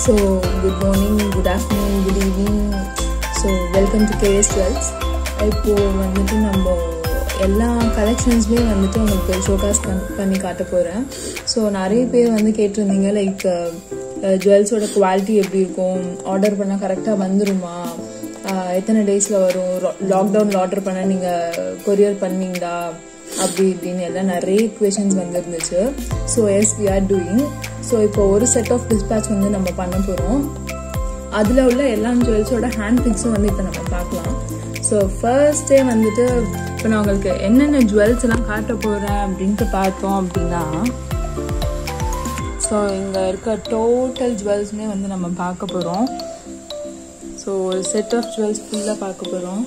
so good morning good afternoon good evening so welcome to KS Jewels இப்போது வந்துட்டு நம்ம எல்லா கலெக்ஷன்ஸுமே வந்துட்டு உங்களுக்கு ஷோகாஸ் பண்ணி காட்ட போகிறேன் ஸோ நிறைய பேர் வந்து கேட்டிருந்தீங்க லைக் ஜுவல்ஸோட குவாலிட்டி எப்படி இருக்கும் ஆர்டர் பண்ணால் கரெக்டாக வந்துருமா அஹ் எத்தனை டேஸில் வரும் லாக்டவுனில் ஆர்டர் பண்ணால் நீங்கள் கொரியர் பண்ணுவீங்களா அப்படி இப்படின்னு எல்லாம் நிறைய கொஷின்ஸ் வந்துருந்துச்சு so yes we are doing so இப்போ ஒரு செட் ஆஃப் டிஸ்பேச் வந்து நம்ம பண்ண போகிறோம் அதில் உள்ள எல்லா ஜுவல்ஸோட ஹேண்ட் பிக்ஸும் வந்து இப்போ நம்ம பார்க்கலாம் ஸோ ஃபர்ஸ்டே வந்துட்டு இப்போ நான் உங்களுக்கு என்னென்ன ஜுவல்ஸ் எல்லாம் காட்ட போகிறேன் அப்படின்ட்டு பார்த்தோம் அப்படின்னா ஸோ இங்கே இருக்க டோட்டல் ஜுவல்ஸுமே வந்து நம்ம பார்க்க போகிறோம் ஸோ ஒரு செட் ஆஃப் ஜுவல்ஸ் ஃபுல்லாக பார்க்க போகிறோம்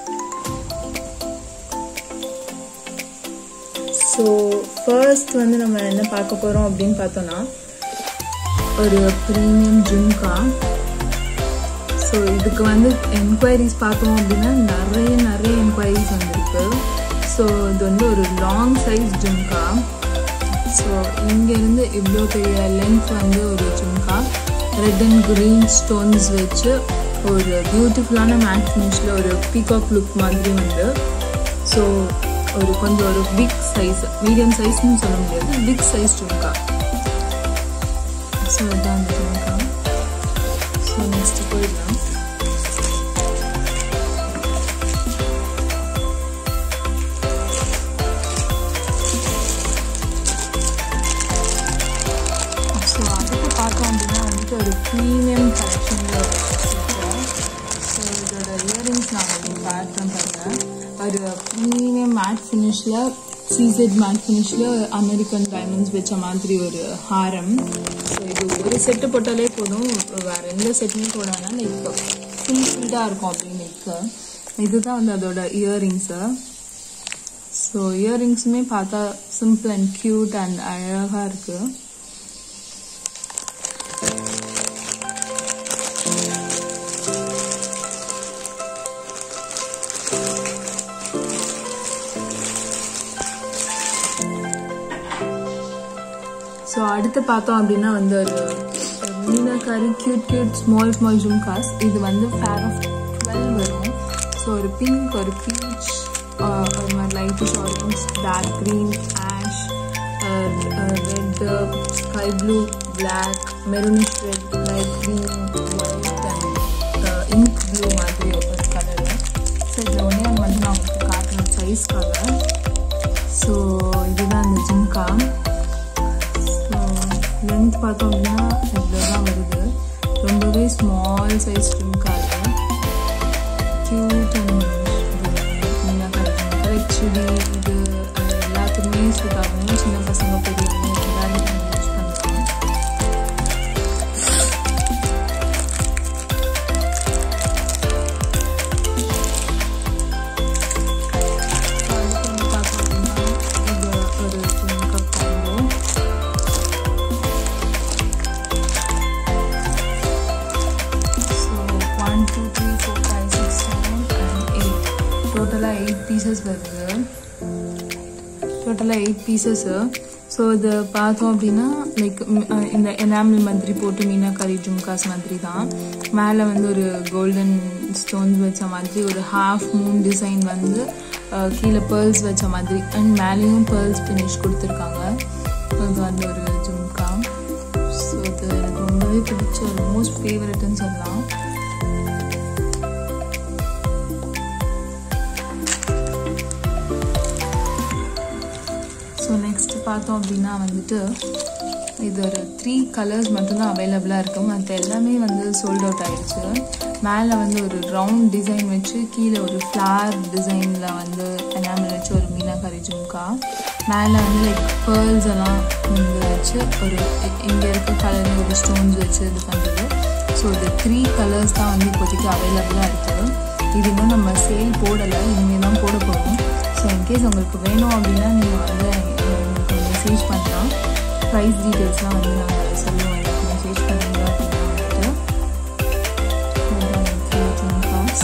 ஸோ ஃபர்ஸ்ட் வந்து நம்ம என்ன பார்க்க போகிறோம் அப்படின்னு பார்த்தோன்னா ஒரு ப்ரீமியம் ஜும்கா ஸோ இதுக்கு வந்து என்கொயரிஸ் பார்த்தோம் அப்படின்னா நிறைய நிறைய என்கொயரிஸ் வந்திருக்கு ஸோ இது வந்து ஒரு லாங் சைஸ் ஜும்கா ஸோ இங்கேருந்து இவ்வளோ பெரிய லென்த் வந்து ஒரு jhumka red and green stones வச்சு ஒரு பியூட்டிஃபுல்லான மேட் ஃபினிஷில் ஒரு பீகாக் லுக் மாதிரி வந்து ஸோ ஒரு கொஞ்சம் ஒரு பிக் சைஸ் மீடியம் சைஸ்னு சொல்ல முடியாது பிக் சைஸ் ஜும்கா ஸோ இதுதான் அந்த ஜும்கா ஸோ நெக்ஸ்ட் போயிடலாம் ஸோ அடுத்து பார்த்தோம் அப்படின்னா வந்துட்டு ஒரு ப்ரீமியம் கலெக்ஷனில் வச்சுருக்கோம் ஸோ இதோட இயரிங்ஸ் நான் உங்களுக்கு காட்டுறேன் பாருங்கள் ஒரு ப்ரீமியம் மேட் ஃபினிஷில் சீசட் மேட் ஃபினிஷில் அமெரிக்கன் டைமண்ட்ஸ் வச்ச மாதிரி ஒரு ஹாரம் ஸோ இது ஒரு செட்டு போட்டாலே போதும் வேறு எந்த செட்டுமே போட வேணாம் லைக் ஃபுல் ஃபீடாக இருக்கும் அப்படின்னு இருக்கு இதுதான் வந்து அதோட இயரிங்ஸு ஸோ இயரிங்ஸுமே பார்த்தா சிம்பிள் அண்ட் க்யூட் அண்ட் அழகாக இருக்குது ஸோ அடுத்து பார்த்தோம் அப்படின்னா வந்து ஒரு meenakari cute cute small small jhumkas இது வந்து ஃபேர் ஆஃப் டுவெல் வரும் ஸோ ஒரு பிங்க் ஒரு பீச் ஒரு மாதிரி lightish orange dark green ash red sky blue black maroonish red light green white and ink blue மாதிரி ஒரு கலரு ஸோ இதில் ஒன்றே ஒன்று வந்து நான் உங்களுக்கு காட்டுறேன் சைஸ்க்காக ஸோ இதுதான் அந்த ஜிம்கா ஸோ லென்த் பார்த்தோம் அப்படின்னா இவ்வளோ தான் வருது ரொம்பவே ஸ்மால் சைஸ் ஜிம்கா இது க்யூட் அண்ட் ஆக்சுவலி இது எல்லாத்துக்குமே சூட் ஆகும் சின்ன பசங்க பெரியவங்க எல்லாரும் யூஸ் பண்ணலாம் ஒரு jhumka combo so one two three four five six seven and eight டோட்டலாக எயிட் பீசஸ் வருது டோட்டலாக எயிட் பீசஸ்ஸு ஸோ இது பார்த்தோம் அப்படின்னா லைக் இந்த எனாமல் மாதிரி போட்டு மீனாக்கரி ஜும்காஸ் மாதிரி தான் மேலே வந்து ஒரு கோல்டன் ஸ்டோன்ஸ் வச்ச மாதிரி ஒரு ஹாஃப் மூன் டிசைன் வந்து கீழே பேர்ல்ஸ் வச்ச மாதிரி அண்ட் மேலேயும் பேர்ல்ஸ் ஃபினிஷ் கொடுத்துருக்காங்க இது வந்து ஒரு ஜும்கா ஸோ இது எனக்கு ரொம்பவே பிடிச்ச ஒரு மோஸ்ட் ஃபேவரட்னு சொல்லலாம் ஸோ நெக்ஸ்ட் பார்த்தோம் அப்படின்னா வந்துட்டு இது ஒரு த்ரீ கலர்ஸ் மட்டும்தான் அவைலபிளாக இருக்குது மற்ற எல்லாமே வந்து சோல்ட் அவுட் ஆயிடுச்சு மேலே வந்து ஒரு ரவுண்ட் டிசைன் வச்சு கீழே ஒரு ஃப்ளார் டிசைனில் வந்து எனாமல் வச்சு ஒரு மீனாக்காரி ஜும்கா மேலே வந்து லைக் பேர்ல்ஸ் எல்லாம் வந்து வச்சு ஒரு இங்கே இருக்க கலர் ஒரு ஸ்டோன்ஸ் வச்சு இது பண்ணுறது ஸோ இது த்ரீ கலர்ஸ் தான் வந்து இப்போதைக்கு அவைலபிளாக இருக்குது இது இன்னும் நம்ம சேல் போடலை இனிமேல் தான் போட போகிறோம் ஸோ இன்கேஸ் உங்களுக்கு வேணும் அப்படின்னா நீங்கள் வந்து உங்களுக்கு மெசேஜ் பண்ணலாம் ப்ரைஸ் டீட்டெயில்ஸ்லாம் வந்து நாங்கள் சொல்லுவோம் எனக்கு மெசேஜ் பண்ணுங்க அப்படின்னா வந்துட்டு காஸ்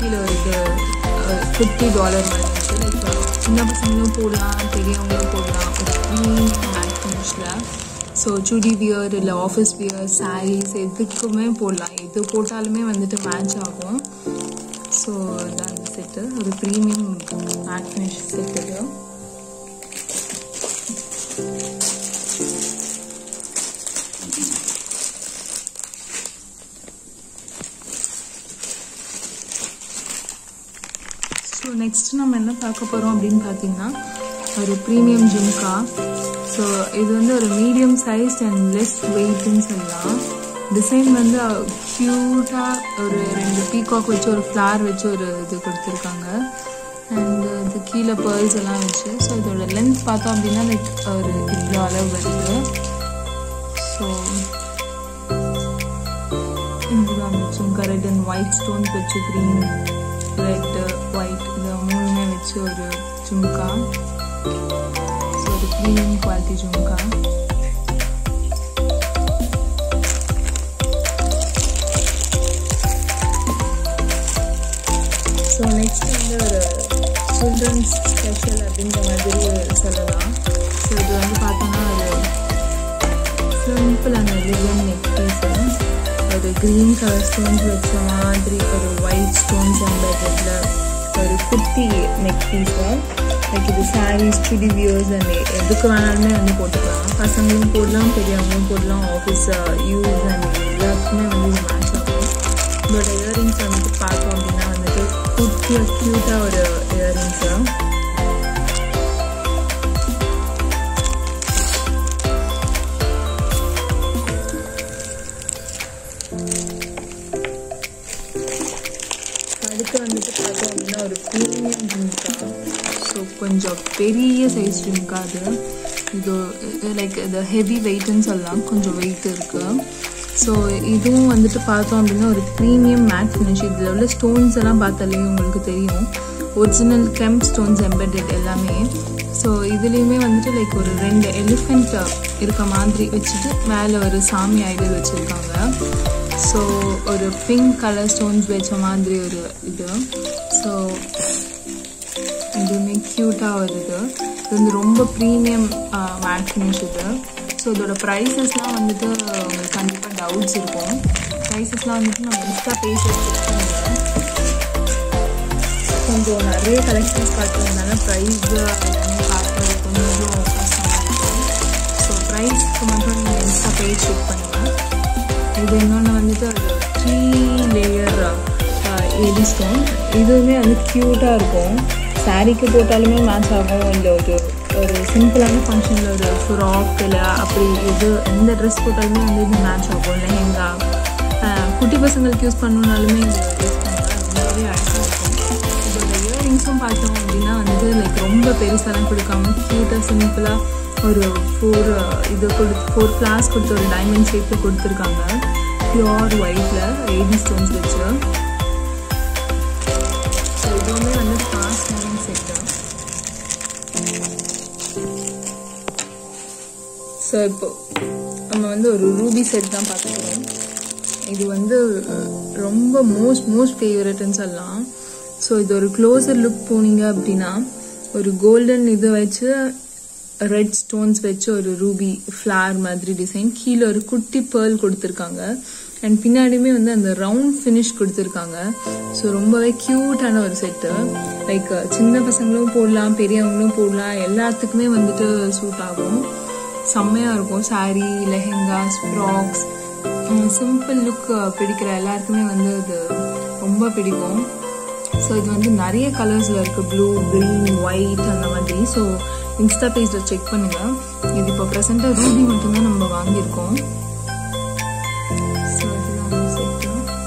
கீழே ஒரு இது ஃபிஃப்டி டாலர் மாதிரி இருக்குது லைக் சின்ன பசங்களும் போடலாம் பெரியவங்களும் போடலாம் ஒரு க்ரீன் மேட் ஃபினிஷில் ஸோ சுடி வியர் இல்லை ஆஃபீஸ் வியர் சாரீஸ் எதுக்குமே போடலாம் எது போட்டாலுமே வந்துட்டு மேட்ச் ஆகும் ஸோ இதான் அந்த செட்டு ஒரு ப்ரீமியம் மேட் ஃபினிஷ் செட் இது ஸோ நெக்ஸ்ட் நம்ம என்ன பார்க்க போகிறோம் அப்படின்னு பார்த்தீங்கன்னா ஒரு ப்ரீமியம் ஜும்கா ஸோ இது வந்து ஒரு மீடியம் சைஸ் அண்ட் லெஸ் வெயிட்னு சொல்லலாம் டிசைன் வந்து க்யூட்டாக ஒரு ரெண்டு பீகாக் வச்சு ஒரு ஃப்ளார் வச்சு ஒரு இது கொடுத்துருக்காங்க அண்ட் இது கீழே பேர்ல்ஸ் எல்லாம் வச்சு ஸோ இதோட லென்த் பார்த்தோம் அப்படின்னா லைக் ஒரு இவ்வளோ அளவு வருது ஸோ இதுதான் jhumka red and white stones வச்சு க்ரீன் ரெட் ஒயிட் இந்த மூணுமே வச்சு ஒரு ஜும்கா ஸோ ஒரு premium quality jhumka so next வந்து ஒரு சில்ட்ரன்ஸ் ஸ்பெஷல் அப்படின்ற மாதிரி சொல்லலாம் ஸோ இது வந்து பார்த்தோன்னா ஒரு simple and elegant neck piece ஒரு க்ரீன் கலர் ஸ்டோன்ஸ் வச்ச மாதிரி ஒரு ஒயிட் ஸ்டோன்ஸ் எம்பெட்டட்ல ஒரு குட்டி நெக் பீஸு லைக் இது சாரீஸ் சுடி வியர்ஸ் அண்ட் எதுக்கு வேணாலுமே வந்து போட்டுக்கலாம் பசங்களும் போடலாம் பெரியவங்களும் போடலாம் ஆஃபீஸ் யூஸ் அண்ட் எல்லாத்துக்குமே வந்து இது மேட்ச் ஆகும் இதோட இயரிங்ஸ் வந்துட்டு பார்த்தோம் அப்படின்னா வந்துட்டு குட்டியாக க்யூட்டாக ஒரு இயரிங்ஸு அடுத்து வந்துட்டு பார்த்தோம் அப்படின்னா ஒரு ப்ரீமியம் ஜிம்கா ஸோ கொஞ்சம் பெரிய சைஸ் ஜிம்கா அது இது லைக் இது ஹெவி வெயிட்னு சொல்லலாம் கொஞ்சம் வெயிட் இருக்குது ஸோ இதுவும் வந்துட்டு பார்த்தோம் அப்படின்னா ஒரு ப்ரீமியம் மேட் ஃபினிஷ் இதில் உள்ள ஸ்டோன்ஸ் எல்லாம் பார்த்தாலே உங்களுக்கு தெரியும் ஒரிஜினல் கெம் ஸ்டோன்ஸ் எம்பெட்டட் எல்லாமே ஸோ இதுலேயுமே வந்துட்டு லைக் ஒரு ரெண்டு எலிஃபெண்ட் இருக்க மாதிரி வச்சுட்டு மேலே ஒரு சாமி ஐடல் வச்சுருக்காங்க ஸோ ஒரு பிங்க் கலர் ஸ்டோன்ஸ் வச்ச மாதிரி ஒரு இது ஸோ இதுவுமே க்யூட்டாக வருது இது வந்து ரொம்ப ப்ரீமியம் மேட் ஃபினிஷ் இது ஸோ இதோட ப்ரைஸஸ்லாம் வந்துட்டு உங்களுக்கு கண்டிப்பாக டவுட்ஸ் இருக்கும் ப்ரைஸஸ்லாம் வந்துட்டு நம்ம இன்ஸ்டா பேஜஸ் செக் பண்ணுறேன் கொஞ்சம் நிறைய கலெக்ஷன்ஸ் பார்க்குறதுனால ப்ரைஸ் எல்லாமே பார்க்குறது கொஞ்சம் கஷ்டமாக இருக்கும் ஸோ ப்ரைஸ்க்கு மட்டும் நீங்கள் இன்ஸ்டா பேஜ் செக் பண்ணுங்கள் இது இன்னொன்று வந்துட்டு ஒரு த்ரீ லேயர் எடி ஸ்டோன் இதுவுமே வந்து க்யூட்டாக இருக்கும் சாரீக்கு போட்டாலுமே மேட்ச் ஆகும் இல்லை ஒரு ஒரு சிம்பிளான ஃபங்க்ஷனில் ஒரு ஃப்ராக் இல்லை அப்படி இது எந்த ட்ரெஸ் போட்டாலுமே வந்து இது மேட்ச் ஆகும் லெஹெங்கா குட்டி பசங்களுக்கு யூஸ் பண்ணணுனாலுமே இது யூஸ் பண்ணலாம் ரொம்பவே அழகாக இருக்கும் இதோட இயரிங்ஸும் பார்த்தோம் அப்படின்னா வந்து லைக் ரொம்ப பெருசாலாம் கொடுக்காம க்யூட்டாக சிம்பிளாக ஒரு ஃபோர் இது கொடுத்து ஃபோர் ஃப்ளாஸ் கொடுத்து ஒரு டைமண்ட் ஷேப்பில் கொடுத்துருக்காங்க பியோர் ஒயிட்டில் எயிட்டி ஸ்டோன்ஸ் வச்சு ஸோ இதுவுமே வந்து ஃபாஸ்ட் மூவிங் செட்டு ஸோ இப்போ நம்ம வந்து ஒரு ரூபி செட் தான் பார்க்க போகிறோம் இது வந்து ரொம்ப மோஸ்ட் மோஸ்ட் ஃபேவரட்னு சொல்லலாம் ஸோ இது ஒரு க்ளோசர் லுக் போனீங்க அப்படின்னா ஒரு கோல்டன் இது வச்சு ரெட் ஸ்டோன்ஸ் வச்சு ஒரு ரூபி ஃப்ளார் மாதிரி டிசைன் கீழே ஒரு குட்டி பேர்ல் கொடுத்துருக்காங்க அண்ட் பின்னாடியுமே வந்து அந்த ரவுண்ட் ஃபினிஷ் கொடுத்துருக்காங்க ஸோ ரொம்பவே க்யூட்டான ஒரு செட்டு லைக் சின்ன பசங்களும் போடலாம் பெரியவங்களும் போடலாம் எல்லாத்துக்குமே வந்துட்டு சூட் ஆகும் செம்மையாக இருக்கும் sari lehengas frocks simple look பிடிக்கிற எல்லாருக்குமே வந்து இது ரொம்ப பிடிக்கும் ஸோ இது வந்து நிறைய கலர்ஸில் இருக்குது ப்ளூ க்ரீன் ஒயிட் அந்த மாதிரி ஸோ இன்ஸ்டா பேஜில் செக் பண்ணுங்கள் இது இப்போ ப்ரெசெண்டாக ரூபி மட்டும்தான் நம்ம வாங்கியிருக்கோம் ஸோ இதுதான் செட்டு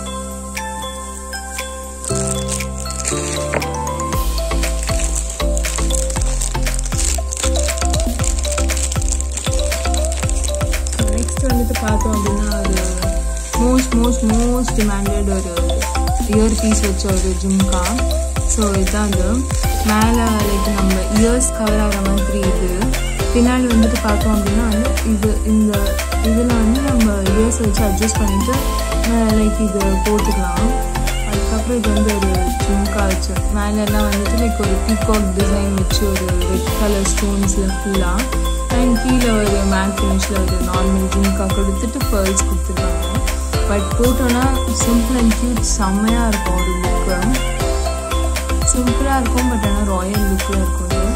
நெக்ஸ்ட் வந்துட்டு பார்த்தோம் அப்படின்னா ஒரு மோஸ்ட் மோஸ்ட் மோஸ்ட் டிமாண்டட் ஒரு இயர் பீஸ் வச்ச ஒரு ஜும்கா ஸோ இதுதான் அது மேலே லைக் நம்ம இயர்ஸ் கவர் ஆகிற மாதிரி இது பின்னாடி வந்துட்டு பார்த்தோம் அப்படின்னா வந்து இது இந்த இதில் வந்து நம்ம இயர்ஸ் வச்சு அட்ஜஸ்ட் பண்ணிட்டு லைக் இது போட்டுக்கலாம் அதுக்கப்புறம் இது வந்து ஒரு ஜும்கா வச்சு மேலே எல்லாம் வந்துட்டு லைக் ஒரு பீகாக் டிசைன் வச்சு ஒரு ரெட் கலர் ஸ்டோன்ஸில் ஃபுல்லாக அண்ட் கீழே ஒரு மேட் ஃபினிஷில் ஒரு நார்மல் ஜும்கா கொடுத்துட்டு பேர்ல்ஸ் கொடுத்துருக்காங்க பட் போட்டோன்னா சிம்பிள் அண்ட் க்யூட் செம்மையாக இருக்கும் ஒரு லுக்கு சிம்பிளாக இருக்கும் பட் ஆனால் ராயல் லுக்கில் இருக்கும் இது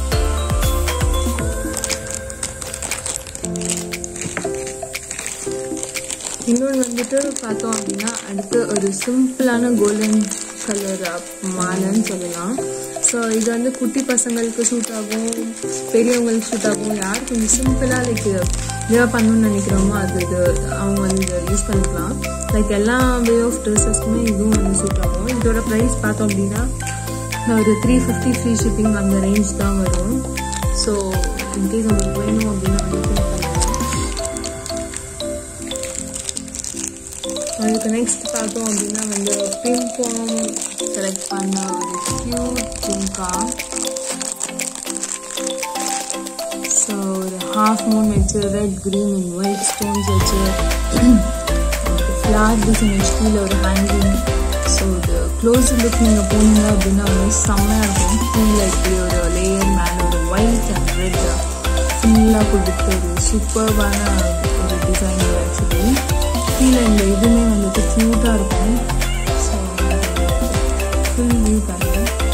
இன்னொன்று வந்துட்டு பார்த்தோம் அப்படின்னா அடுத்து ஒரு சிம்பிளான கோல்டன் கலர் மாலைன்னு சொல்லலாம் ஸோ இது வந்து குட்டி பசங்களுக்கு சூட் ஆகும் பெரியவங்களுக்கு சூட் ஆகும் யார் கொஞ்சம் சிம்பிளாக லைக் வேர் பண்ணணும்னு நினைக்கிறோமோ அது இது அவங்க வந்து இதை யூஸ் பண்ணிக்கலாம் லைக் எல்லா வே ஆஃப் ட்ரெஸ்ஸஸ்க்குமே இதுவும் வந்து சூட் ஆகும் இதோட ப்ரைஸ் பார்த்தோம் அப்படின்னா ஒரு த்ரீ ஃபிஃப்டி ஃப்ரீ ஷிப்பிங் அந்த ரேஞ்ச் தான் வரும் ஸோ இன்கேஸ் உங்களுக்கு வேணும் அப்படின்னா வந்து think பண்ணுங்க அதுக்கு நெக்ஸ்ட் பார்த்தோம் அப்படின்னா வந்து பிங்காம் செலக்ட் பண்ண ஒரு க்யூட் ஜும்கா ஸோ ஒரு ஹாஃப் மூன் வச்சு red green and white stones வச்சு ஃப்ளார் டிசைன் வச்சு கீழே ஒரு ஹேங்கிங் ஸோ இது க்ளோஸ் லுக் நீங்கள் போனீங்க அப்படின்னா வந்து செம்மையாக இருக்கும் கீழே இப்படி ஒரு லேயர் மேலே ஒரு ஒயிட் அண்ட் ரெட் ஃபுல்லாக கொடுத்து ஒரு சூப்பர்வான ஒரு டிசைன் ஆக்சுவலி கீழே இந்த இதுவுமே வந்துட்டு க்யூட்டாக இருக்கும் ஸோ ஃபுல் வியூ பாருங்க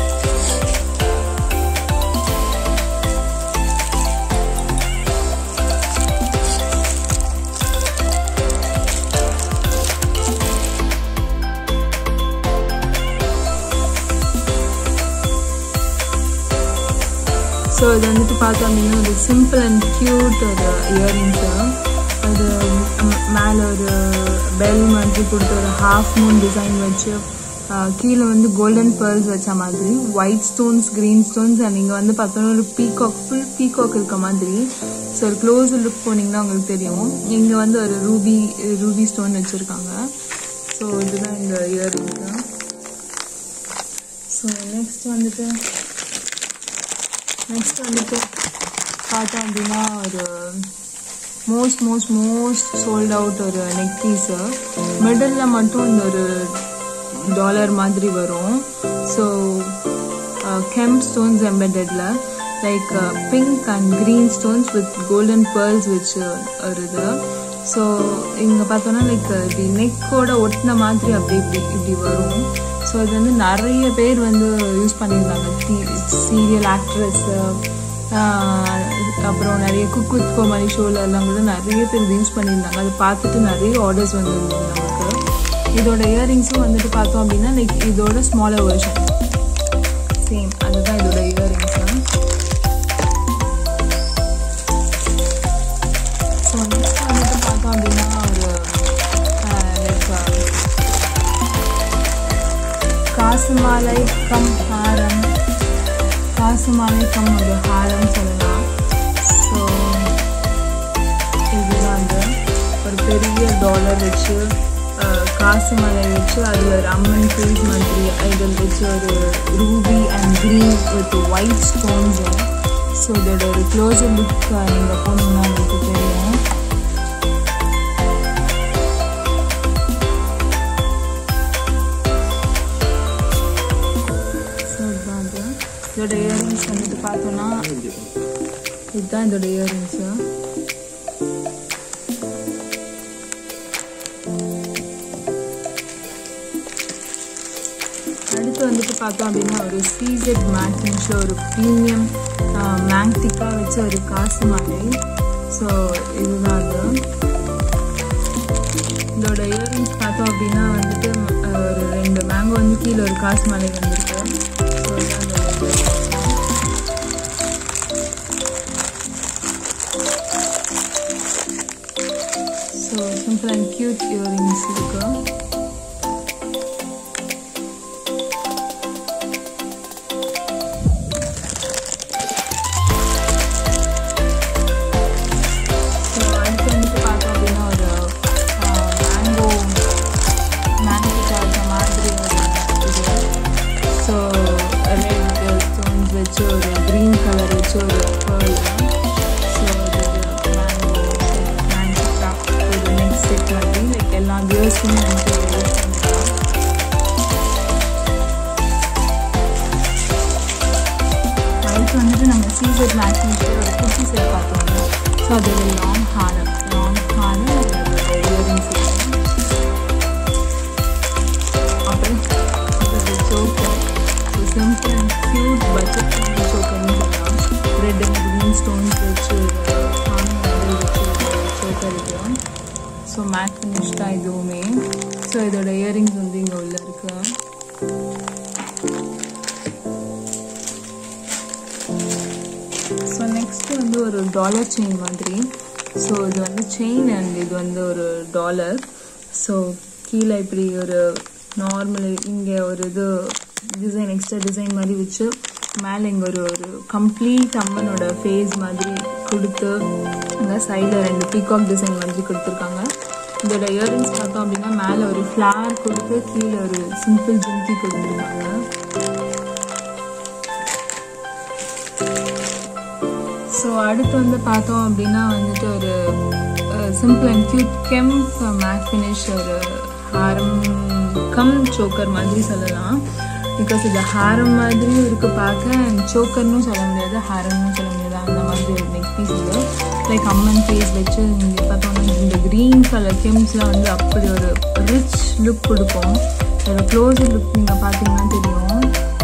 ஸோ இது வந்துட்டு பார்த்தோம் அப்படின்னா ஒரு சிம்பிள் அண்ட் க்யூட் ஒரு இயரிங்ஸு அது மேலே ஒரு பெல் மாதிரி கொடுத்து ஒரு ஹாஃப் மூன் டிசைன் வச்சு கீழே வந்து கோல்டன் பேர்ல்ஸ் வச்ச மாதிரி white stones green stones and இங்கே வந்து பார்த்தோன்னா ஒரு பீகாக் ஃபுல் பீகாக் இருக்க மாதிரி ஸோ ஒரு க்ளோஸ் லுக் போனீங்கன்னா உங்களுக்கு தெரியும் இங்கே வந்து ஒரு ரூபி ரூபி ஸ்டோன் வச்சுருக்காங்க ஸோ இதுதான் இந்த இயரிங்ஸு ஸோ நெக்ஸ்ட் வந்துட்டு நெக்ஸ்ட் வந்துட்டு பார்த்தோம் அப்படின்னா ஒரு most most most sold out ஒரு நெக் பீஸு மிடில் மட்டும் இந்த ஒரு டாலர் மாதிரி வரும் ஸோ கெம் ஸ்டோன்ஸ் எம்பெடட்ல like pink and green stones with golden pearls வச்சு வருது ஸோ இங்கே பார்த்தோன்னா லைக் இப்படி நெக்கோட ஒட்டின மாதிரி அப்படி இப்படி இப்படி வரும் ஸோ இது வந்து நிறைய பேர் வந்து யூஸ் பண்ணியிருந்தாங்க சீரியல் ஆக்ட்ரஸ்ஸு அப்புறம் நிறைய குக் வித் கோமாளி ஷோவில் எல்லாம் கூட நிறைய பேர் இது யூஸ் பண்ணியிருந்தாங்க அதை பார்த்துட்டு நிறைய ஆர்டர்ஸ் வந்துருந்தது நமக்கு இதோட இயரிங்ஸும் வந்துட்டு பார்த்தோம் அப்படின்னா லைக் இதோட ஸ்மாலர் வெர்ஷன் சேம் அதுதான் இதோட இயரிங்ஸ் ஸோ நெக்ஸ்ட் வந்துட்டு பார்த்தோம் அப்படின்னா ஒரு லைக் காசு மாலை கம் ஹாரம் காசு மாலை கம் ஒரு ஹாரம் சொல்லலாம் ஸோ இதுதான் வந்து ஒரு பெரிய டாலர் வச்சு காசு மலை வச்சு அதில் ஒரு அம்மன் ஃபேஸ் மாதிரி ஐடல் வச்சு ஒரு ruby and green with white stones so இதோட ஒரு க்ளோஸர் லுக் நீங்கள் போனீங்கன்னா உங்களுக்கு தெரியும் ஸோ இதுதான் அது இதோட இயரிங்ஸ் வந்துட்டு பார்த்தோன்னா இதுதான் இதோட இயரிங்ஸு அடுத்து வந்துட்டு பார்த்தோம் அப்படின்னா ஒரு சீசெட் மேட்டிங்ஸில் ஒரு ப்ரீமியம் மேங்டிக்காக வச்சு ஒரு காசு மாலை ஸோ இதுதான் அது இதோட இயரிங்ஸ் பார்த்தோம் அப்படின்னா வந்துட்டு ஒரு ரெண்டு மேங்கோ வந்து கீழே ஒரு காசு மாலை வந்திருக்கு ஸோ இதுதான் இதோட so simple and cute earrings இருக்கு ஸோ அடுத்து வந்துட்டு பார்த்தோம் அப்படின்னா ஒரு மேங்கோ மேங்கோ சார்ஜ மாதிரி ஒரு இது ஸோ ரெட் ஸ்டோன்ஸ் வச்சு ஒரு க்ரீன் கலர் வச்சு ஒரு பேர்ல் ஸோ இது மேங்கோ மேங்கோ ஒரு நெக்ஸ்ட் செட் மாதிரி லைக் எல்லா கேர்ள்ஸுமே வந்துட்டு யூஸ் பண்ணிக்கலாம் செட் மேட்ச் ஒரு குட்டி செட் பார்த்தோம் ஸோ அது ஒரு லாங் ஹாரம் லாங் ஹாரம் இயரிங்ஸ் அப்புறம் இது choker simple and cute budget சோக்கர்னு சொல்லலாம் ரெட் அண்ட் க்ரீன் ஸ்டோன்ஸ் வச்சு சாமி வந்து வச்சு சோக்கர் இருக்கும் ஸோ மேட் ஃபினிஷ் தான் இதுவுமே ஸோ இதோட இயரிங்ஸ் வந்து இங்கே உள்ள இருக்கு ஸோ நெக்ஸ்ட் வந்து ஒரு டாலர் செயின் மாதிரி ஸோ இது வந்து செயின் அண்ட் இது வந்து ஒரு டாலர் ஸோ கீழே இப்படி ஒரு நார்மல் இங்கே ஒரு இது டிசைன் எக்ஸ்ட்ரா டிசைன் மாதிரி வச்சு மேலே இங்கே ஒரு ஒரு கம்ப்ளீட் அம்மனோட ஃபேஸ் மாதிரி கொடுத்து அங்கே சைடில் ரெண்டு பீகாக் டிசைன் மாதிரி கொடுத்துருக்காங்க இதோட இயரிங்ஸ் பார்த்தோம் அப்படின்னா மேலே ஒரு ஃப்ளார் கொடுத்து கீழே ஒரு சிம்பிள் ஜிம்கி கொடுத்துருக்காங்க ஸோ அடுத்து வந்து பார்த்தோம் அப்படின்னா வந்துட்டு ஒரு simple and cute kemp matte finish ஒரு ஹாரம் கம் சோக்கர் மாதிரி சொல்லலாம் பிகாஸ் இது ஹாரம் மாதிரியும் இருக்கு பார்க்க அண்ட் சோக்கர்னும் சொல்ல முடியாது ஹாரம்னு சொல்ல முடியாது அந்த மாதிரி ஒரு நெக் பீஸ் இது லைக் அம்மன் ஃபேஸ் வச்சு இங்கே பார்த்தோம்னா இந்த க்ரீன் கலர் கெம்ஸ்லாம் வந்து அப்படி ஒரு ரிச் லுக் கொடுக்கும் ஒரு க்ளோஸ் லுக் நீங்கள் பார்த்தீங்கன்னா தெரியும்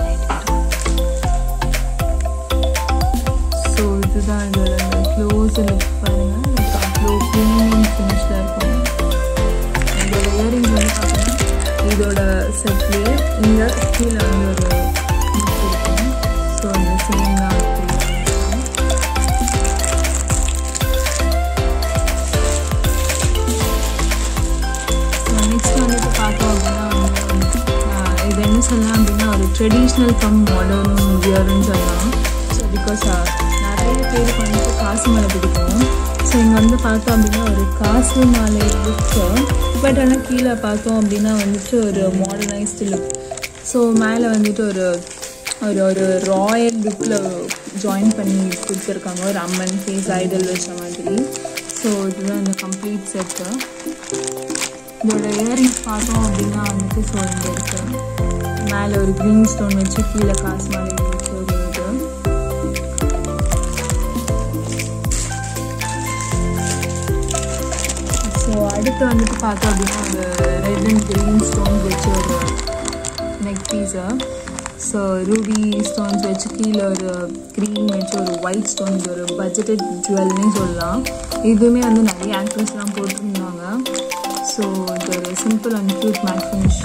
ஸோ இதுதான் இதோட க்ளோஸ் லுக் பாருங்கள் லைக் அவ்வளோ ப்ரீமியம் ஃபினிஷில் இருக்கும் இதோட இயரிங்ஸ் வந்து பார்த்தீங்கன்னா இதோட செட்லேயே இங்கே கீழே வந்து ஒரு முத்து இருக்கும் ஸோ அந்த சேம் தான் ஸோ நெக்ஸ்ட் வந்துட்டு பார்த்தோம் அப்படின்னா வந்து இது என்ன சொல்லலாம் அப்படின்னா ஒரு ட்ரெடிஷ்னல் கம் மாடர்ன் இயர்னு சொல்லலாம் ஸோ பிகாஸ் நிறைய பேருக்கு வந்துட்டு காசு மாலை பிடிக்கும் ஸோ இங்கே வந்து பார்த்தோம் அப்படின்னா ஒரு காசு மாலை லுக்கு பட் ஆனால் கீழே பார்த்தோம் அப்படின்னா வந்துட்டு ஒரு மாடர்னைஸ்டு லுக் ஸோ மேலே வந்துட்டு ஒரு ஒரு ஒரு ராயல் லுக்கில் ஜாயின் பண்ணி கொடுத்துருக்காங்க ஒரு அம்மன் ஃபேஸ் ஐடல் வச்ச மாதிரி ஸோ இதுதான் இந்த கம்ப்ளீட் செட்டு இதோட இயரிங்ஸ் பார்த்தோம் அப்படின்னா வந்துட்டு ஸோ இங்கே இருக்கு மேலே ஒரு க்ரீன் ஸ்டோன் வச்சு கீழே காசு மாதிரி வச்சு ஒரு இது ஸோ அடுத்து வந்துட்டு பார்த்தோம் அப்படின்னா ஒரு ரெட் அண்ட் க்ரீன் ஸ்டோன்ஸ் வச்சு ஒரு நெக் பீஸை ஸோ ரூபி ஸ்டோன்ஸ் வச்சு கீழே ஒரு க்ரீன் வச்சு ஒரு ஒயிட் ஸ்டோன்ஸ் ஒரு பட்ஜெட்டட் ஜுவல்னே சொல்லலாம் இதுவுமே வந்து நிறைய ஆக்ட்ரஸ்லாம் போட்டிருந்தாங்க ஸோ இது ஒரு simple and cute matte finish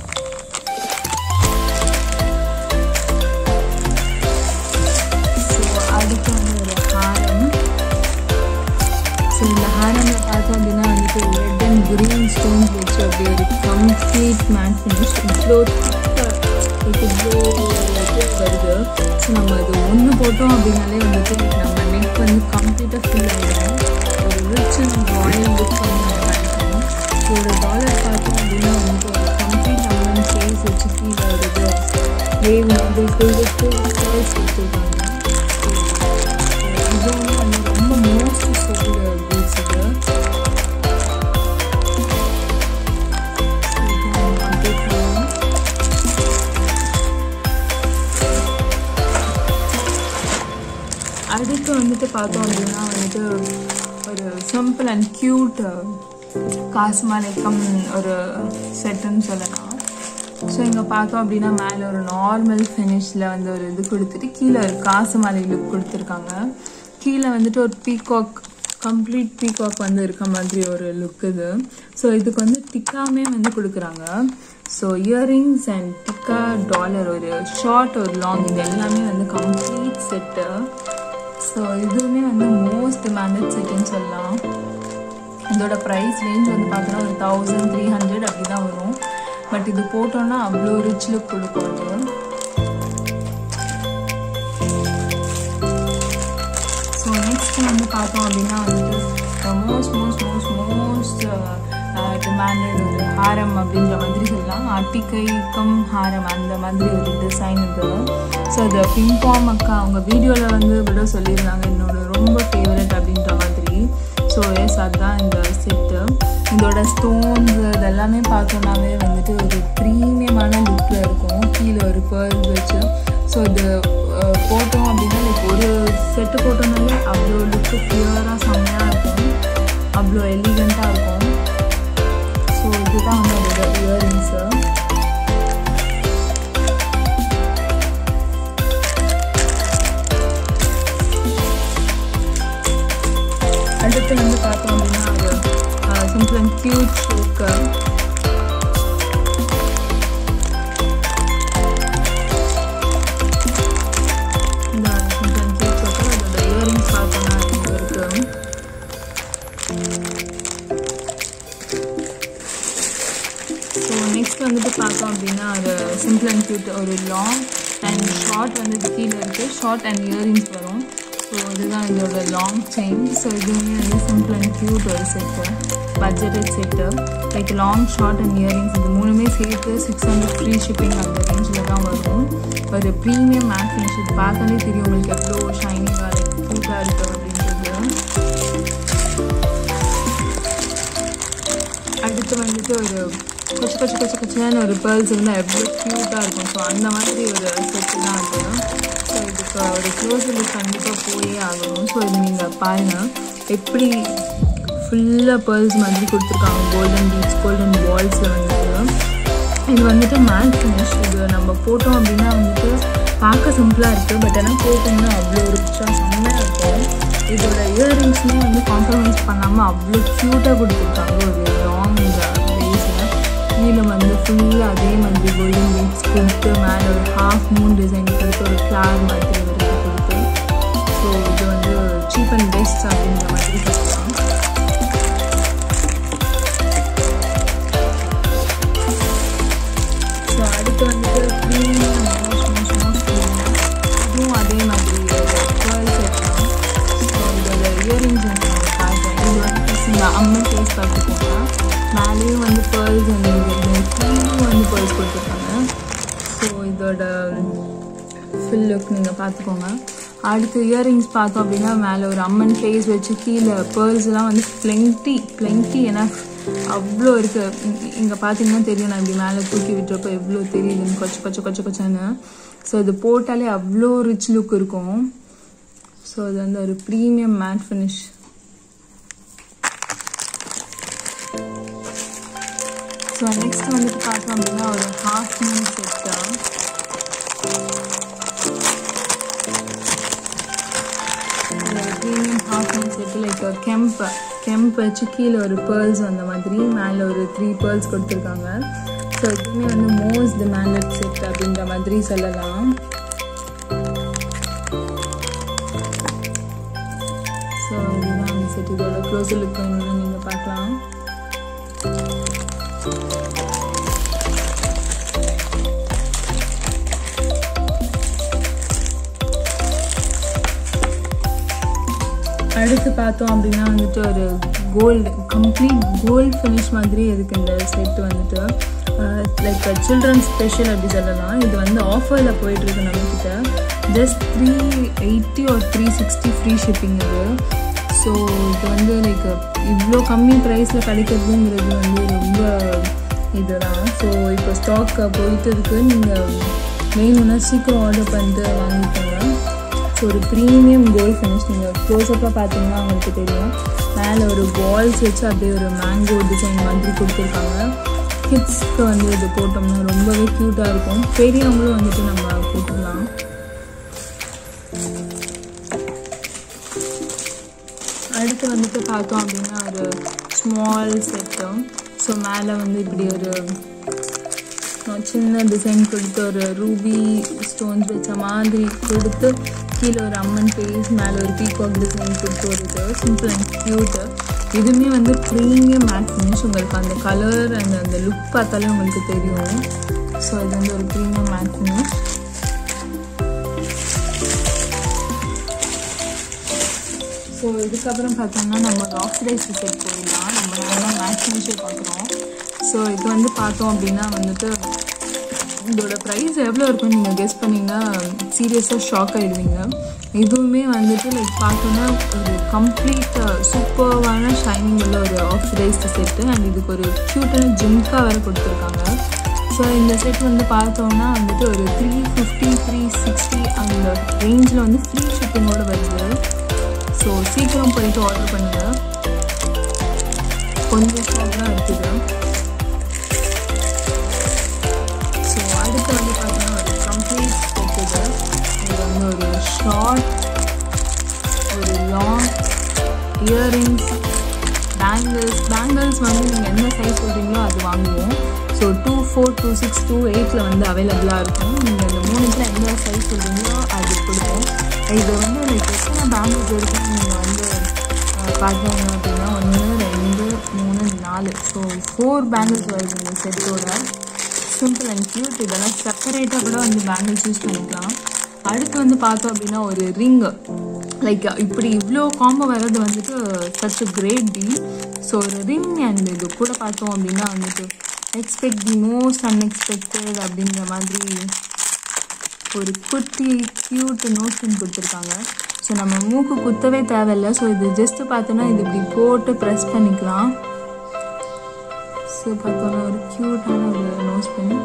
so அடுத்து வந்து ஒரு ஹாரம் ஸோ இந்த ஹாரமில் பார்த்தோம் அப்படின்னா வந்துட்டு ரெட் அண்ட் க்ரீன் ஸ்டோன்ஸ் வச்சு அப்படியே ஒரு கம்ப்ளீட் மேட் ஃபினிஷ் இவ்வளோ இவ்வளோ வருது ஸோ நம்ம இது ஒன்று போட்டோம் அப்படின்னாலே வந்துட்டு நம்ம நெக் வந்து கம்ப்ளீட்டாக ஃபில் ஆகிடும் ஒரு ரிச் அண்ட் ராயல் லுக் வந்து நம்ம நினைக்கணும் ஒரு டாலர் பார்த்தோம் அப்படின்னா வந்துட்டு ஒரு கம்ப்ளீட் அமௌண்ட் சேல்ஸ் வச்சு கீழே ஒரு இது வேவ் மாதிரி கொடுத்து சேல்ஸ் வச்சுருக்காங்க இதுவும் வந்து ரொம்ப மோஸ்ட் சோல்டு பீட்ஸ் இது கம்ப்ளீட் பண்ணலாம் அடுத்து வந்துட்டு பார்த்தோம் அப்படின்னா வந்துட்டு ஒரு சிம்பிள் அண்ட் க்யூட் காசு மாலைக்கம் ஒரு செட்டுன்னு சொல்லலாம் ஸோ இங்கே பார்த்தோம் அப்படின்னா மேலே ஒரு நார்மல் ஃபினிஷில் வந்து ஒரு இது கொடுத்துட்டு கீழே ஒரு காசு மாலை லுக் கொடுத்துருக்காங்க கீழே வந்துட்டு ஒரு பீகாக் கம்ப்ளீட் பீகாக் வந்து இருக்க மாதிரி ஒரு லுக் இது ஸோ இதுக்கு வந்து டிக்காமே வந்து கொடுக்குறாங்க so earrings and tikka dollar ஒரு ஷார்ட் ஒரு லாங் இது எல்லாமே வந்து கம்ப்ளீட் செட்டு ஸோ இதுவுமே வந்து மோஸ்ட் டிமாண்டட் செட்டுன்னு சொல்லலாம் இதோட ப்ரைஸ் ரேஞ்ச் வந்து பார்த்தோன்னா ஒரு தௌசண்ட் த்ரீ ஹண்ட்ரட் அப்படி தான் வரும் பட் இது போட்டோன்னா அவ்வளோ ரிச் லுக் கொடுக்கும் அது ஸோ நெக்ஸ்ட் வந்து பார்த்தோம் அப்படின்னா வந்துட்டு most most most most demanded ஒரு ஹாரம் அப்படின்ற மாதிரி சொல்லலாம் அட்டிக்கைக்கும் ஹாரம் அந்த மாதிரி ஒரு டிசைன் இது ஸோ அது பிங்பாம் அக்கா அவங்க வீடியோவில் வந்து விட சொல்லியிருந்தாங்க என்னோட ரொம்ப ஃபேவரட் அப்படின்ற மாதிரி ஸோ எஸ் அதுதான் இந்த செட்டு இதோட ஸ்டோன்ஸ் இதெல்லாமே பார்த்தோன்னாவே வந்துட்டு ஒரு ப்ரீமியமான லுக்கில் இருக்கும் கீழே ஒரு பேர்ஸ் வச்சு ஸோ இது அஹ், போட்டோம் அப்படின்னா லைக் ஒரு செட்டு போட்டோம்னாலே அவ்வளோ லுக்கு பியூராக செம்மையாக இருக்கும் அவ்வளோ எலிகண்ட்டாக இருக்கும் ஸோ இதுதான் வந்து அதோட இயரிங்ஸு அடுத்து வந்து பார்த்தோம் அப்படின்னா அது சிம்பிள் அண்ட் க்யூட் ஷோக்கு இந்த சிம்பிள் அண்ட் க்யூட் ஷோக்கு அதோட இயரிங்ஸ் பார்த்தோம்னா இங்கே இருக்குது ஸோ நெக்ஸ்ட் வந்துட்டு பார்த்தோம் அப்படின்னா ஒரு சிம்பிள் அண்ட் க்யூட் ஒரு லாங் அண்ட் ஷார்ட் வந்து இது கீழே இருக்குது ஷார்ட் அண்ட் இயரிங்ஸ் வரும் ஸோ இதுதான் இதோட லாங் செயின் ஸோ இதுவுமே வந்து சிம்பிள் அண்ட் க்யூட் ஒரு set budgeted set like long short and earrings இது மூணுமே சேர்த்து சிக்ஸ் ஹண்ட்ரட் ஃப்ரீ ஷிப்பிங் அந்த ரேஞ்சில் தான் வரும் ஒரு ப்ரீமியம் மேட் ஃபினிஷ் இது பார்த்தாலே தெரியும் உங்களுக்கு எவ்வளோ ஷைனிங்காக லைக் க்யூட்டாக இருக்குது அப்படின்றது அடுத்து வந்துட்டு ஒரு கொச்சு கொச்சு கொச்சு கொச்சுன்னு ஒரு பேர்ல்ஸ் இருந்தால் எவ்வளோ க்யூட்டாக இருக்கும் ஸோ அந்த மாதிரி ஒரு செட்டு தான் அது ஸோ இதுக்கு ஒரு க்ளோஸ் லுக் கண்டிப்பாக போயே ஆகணும் ஸோ இது நீங்கள் பாருங்கள் எப்படி ஃபுல்லாக பேர்ல்ஸ் மாதிரி கொடுத்துருக்காங்க கோல்டன் பீட்ஸ் கோல்டன் பால்ஸில் வந்துட்டு இது வந்துட்டு மேட் ஃபினிஷ் இது நம்ம போட்டோம் அப்படின்னா வந்துட்டு பார்க்க சிம்பிளாக இருக்குது பட் ஆனால் போட்டோம்னா அவ்வளோ ரிச்சாக செம்மையாக இருக்கும் இதோட இயரிங்ஸ்மே வந்து காம்ப்ரமைஸ் பண்ணாமல் அவ்வளோ க்யூட்டாக கொடுத்துருக்காங்க ஒரு லாங் பேஸில் கீழே வந்து ஃபுல்லாக அதே மாதிரி கோல்டன் பீட்ஸ் கொடுத்து மேலே ஒரு ஹாஃப் மூன் டிசைன் கொடுத்து ஒரு ஃப்ளார் மாதிரி வரைக்கும் கொடுத்து ஸோ இது வந்து சீப் அண்ட் பெஸ்ட் அப்படின்ற மாதிரி சொல்லலாம் ஸோ அடுத்து வந்துட்டு ப்ரீமியம் இதுவும் அதே மாதிரி கேர்ள் செட் தான் ஸோ இதோட இயரிங்ஸ் வந்து நான் பார்த்தேன் இது வந்து இந்த அம்மன் ஃபேஸ் பார்த்துக்கோங்க மேலேயும் வந்து பேர்ல்ஸ் வந்து கீழும் வந்து பேர்ல்ஸ் கொடுத்துருக்காங்க ஸோ இதோட ஃபுல் லுக் நீங்கள் பார்த்துக்கோங்க அடுத்து இயரிங்ஸ் பார்த்தோம் அப்படின்னா மேலே ஒரு அம்மன் ஃபேஸ் வச்சு கீழே பேர்ல்ஸ்லாம் வந்து பிளென்ட்டி பிளென்ட்டி ஏன்னா அவ்வளோ இருக்குது இங்கே பார்த்தீங்கன்னா தெரியும் நான் இப்படி மேலே தூக்கி விட்டுறப்போ எவ்வளோ தெரியுதுன்னு கொச்ச கொச்ச கொச்ச கொச்சன்னு ஸோ இது போட்டாலே அவ்வளோ ரிச் லுக் இருக்கும் ஸோ அது வந்து ஒரு premium matte finish so next வந்துட்டு பார்த்தோம் அப்படின்னா ஒரு half moon set premium half moon set like kemp kemp வச்சு கீழே ஒரு பேர்ல்ஸ் வந்த மாதிரி மேலே ஒரு த்ரீ பேர்ல்ஸ் கொடுத்துருக்காங்க ஸோ இதுவுமே வந்து மோஸ்ட் மேண்டட் செட் அப்படின்ற மாதிரி சொல்லலாம் ஸோ இதுதான் அந்த செட் இதோட க்ளோஸ் லுக் வேணும்னு நீங்கள் பார்க்கலாம் அடுத்து பார்த்தோம் அப்படின்னா வந்துட்டு ஒரு கோல்டு கம்ப்ளீட் கோல்டு ஃபினிஷ் மாதிரி இருக்குது இந்த செட் வந்துட்டு லைக் சில்ட்ரன் ஸ்பெஷல் அப்படி சொல்லலாம் இது வந்து ஆஃபரில் போயிட்டுருக்கு நம்மக்கிட்ட ஜஸ்ட் த்ரீ எயிட்டி ஒரு த்ரீ சிக்ஸ்டி ஃப்ரீ ஷிப்பிங் இது ஸோ இது வந்து லைக் இவ்வளோ கம்மி ப்ரைஸில் கிடைக்கிறதுங்கிறது வந்து ரொம்ப இதுதான் ஸோ இப்போ ஸ்டாக் போயிட்டு இருக்கு நீங்கள் வேணும்னா சீக்கிரம் ஆர்டர் பண்ணிட்டு வாங்கிக்கோங்க ஸோ ஒரு ப்ரீமியம் கோல்ட் ஃபினிஷ் நீங்கள் க்ளோஸ்அப்பாக பார்த்தீங்கன்னா உங்களுக்கு தெரியும் மேலே ஒரு பால்ஸ் வச்சு அப்படியே ஒரு மேங்கோ டிசைன் மாதிரி கொடுத்துருக்காங்க கிட்ஸ்க்கு வந்து இது போட்டோம்னா ரொம்பவே க்யூட்டாக இருக்கும் பெரியவங்களும் வந்துட்டு நம்ம போட்டுக்கலாம் அடுத்து வந்துட்டு பார்த்தோம் அப்படின்னா ஒரு ஸ்மால் செட்டு ஸோ மேலே வந்து இப்படி ஒரு சின்ன டிசைன் கொடுத்து ஒரு ரூபி ஸ்டோன்ஸ் வச்ச மாதிரி கொடுத்து கீழே ஒரு அம்மன் ஃபேஸ் மேலே ஒரு பீகாக் டிசைன் கொடுத்து ஒரு இது சிம்பிள் அண்ட் க்யூட்டு இதுவுமே வந்து ப்ரீமியம் மேட் ஃபினிஷ் உங்களுக்கு அந்த கலர் அண்ட் அந்த லுக் பார்த்தாலே உங்களுக்கு தெரியும் ஸோ இது வந்து ஒரு ப்ரீமியம் மேட் ஃபினிஷ் ஸோ இதுக்கப்புறம் பார்த்தோம்னா நம்ம ஆக்சிடைஸ் செட் போயிடலாம் நம்ம நல்லா மேட் ஃபினிஷே பார்க்குறோம் ஸோ இது வந்து பார்த்தோம் அப்படின்னா வந்துட்டு இதோட ப்ரைஸ் எவ்வளோ இருக்கும்னு நீங்கள் கெஸ் பண்ணிங்கன்னா சீரியஸாக ஷாக் ஆகிடுவீங்க இதுவுமே வந்துட்டு லைக் பார்த்தோன்னா ஒரு கம்ப்ளீட் சூப்பர்வான ஷைனிங் உள்ள ஒரு ஆக்சிடைஸ்டு செட்டு அண்ட் இதுக்கு ஒரு க்யூட்டான ஜிம்கா வேறு கொடுத்துருக்காங்க ஸோ இந்த செட் வந்து பார்த்தோம்னா வந்துட்டு ஒரு த்ரீ ஃபிஃப்டி த்ரீ சிக்ஸ்டி ரேஞ்சில் வந்து ஃப்ரீ ஷிப்பிங்கோட வருது ஸோ சீக்கிரம் போயிட்டு ஆர்டர் பண்ணுங்கள் கொஞ்சம் ஸ்டாக் தான் இருக்குது ஸோ அடுத்து வந்து பார்த்தீங்கன்னா ஒரு கம்ப்ளீட் செட் இது இது வந்து ஒரு ஷார்ட் ஒரு லாங் இயரிங்ஸ் பேங்கிள்ஸ் பேங்கிள்ஸ் வந்து நீங்கள் எந்த சைஸ் சொல்கிறீங்களோ அது வாங்குவோம் so two four two six two எயிட்டில் வந்து அவைலபிளாக இருக்கும் நீங்கள் இந்த மூணுத்தில் எந்த சைஸ் சொல்கிறீங்களோ அது கொடுப்போம் இது வந்து லைக் எத்தனை பேங்கிள்ஸ் இருக்குன்னு நீங்கள் வந்து பார்த்தீங்க அப்படின்னா ஒன்று ரெண்டு மூணு நாலு ஸோ ஃபோர் பேங்கிள்ஸ் வருது இந்த செட்டோட சிம்பிள் அண்ட் க்யூட் இதெல்லாம் செப்பரேட்டாக கூட வந்து பேங்கிள்ஸ் யூஸ் பண்ணிக்கலாம் அடுத்து வந்து பார்த்தோம் அப்படின்னா ஒரு ரிங்கு லைக் இப்படி இவ்வளோ காம்போ வர்றது வந்துட்டு such a great deal so ஒரு ரிங் அண்ட் இது கூட பார்த்தோம் அப்படின்னா வந்துட்டு எக்ஸ்பெக்ட் தி மோஸ்ட் அன்எக்ஸ்பெக்டட் அப்படிங்கிற மாதிரி ஒரு குட்டி க்யூட் நோஷன் கொடுத்துருக்காங்க ஸோ நம்ம மூக்கு குத்தவே தேவையில்லை ஸோ இது ஜஸ்ட்டு பார்த்தோன்னா இது இப்படி போட்டு ப்ரெஸ் பண்ணிக்கலாம் ஸோ பார்த்தோன்னா ஒரு க்யூட்டான ஒரு நோஸ் பின்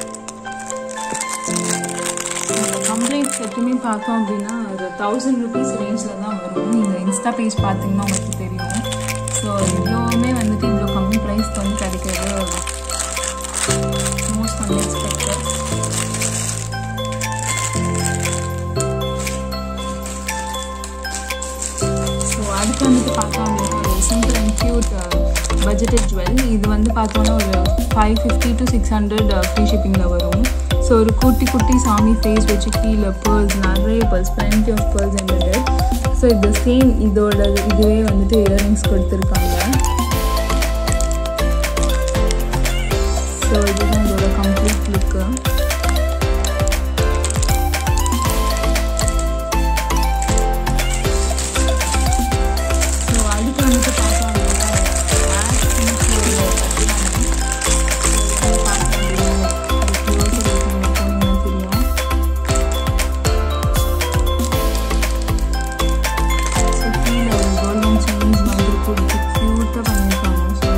கம்ப்ளீட் செட்டுமே பார்த்தோம் அப்படின்னா ஒரு தௌசண்ட் ருபீஸ் ரேஞ்சில் தான் வரும் நீங்கள் இன்ஸ்டா பேஜ் பார்த்தீங்கன்னா உங்களுக்கு தெரியும் ஸோ இவ்வளோவுமே வந்துட்டு இவ்வளோ கம்மி ப்ரைஸ்க்கு வந்து கிடைக்கிறது மோஸ்ட் அன்எக்ஸ்பெக்டட் ஸோ அடுத்து வந்துட்டு பார்த்தோம் அப்படின்னா ஒரு simple and cute budgeted jewel இது வந்து பார்த்தோன்னா ஒரு five fifty to six hundred free ஷிப்பிங்கில் வரும் ஸோ ஒரு குட்டி குட்டி சாமி ஃபேஸ் வச்சு கீழே பேர்ல்ஸ் நிறைய pearls plenty of pearls embedded so இது சேம் இதோட இதுவே வந்துட்டு இயரிங்ஸ் கொடுத்துருக்காங்க ஸோ இதுதான் இதோட கம்ப்ளீட் லுக்கு ஸோ அடுத்து வந்துட்டு பார்த்தோம் அப்படின்னா ஆஷ் பிங்க் ஒரு தெரியும் ஸோ கீழே ஒரு கோல்டன் செயின்ஸ் மாதிரி கொடுத்து க்யூட்டாக பண்ணியிருக்காங்க ஸோ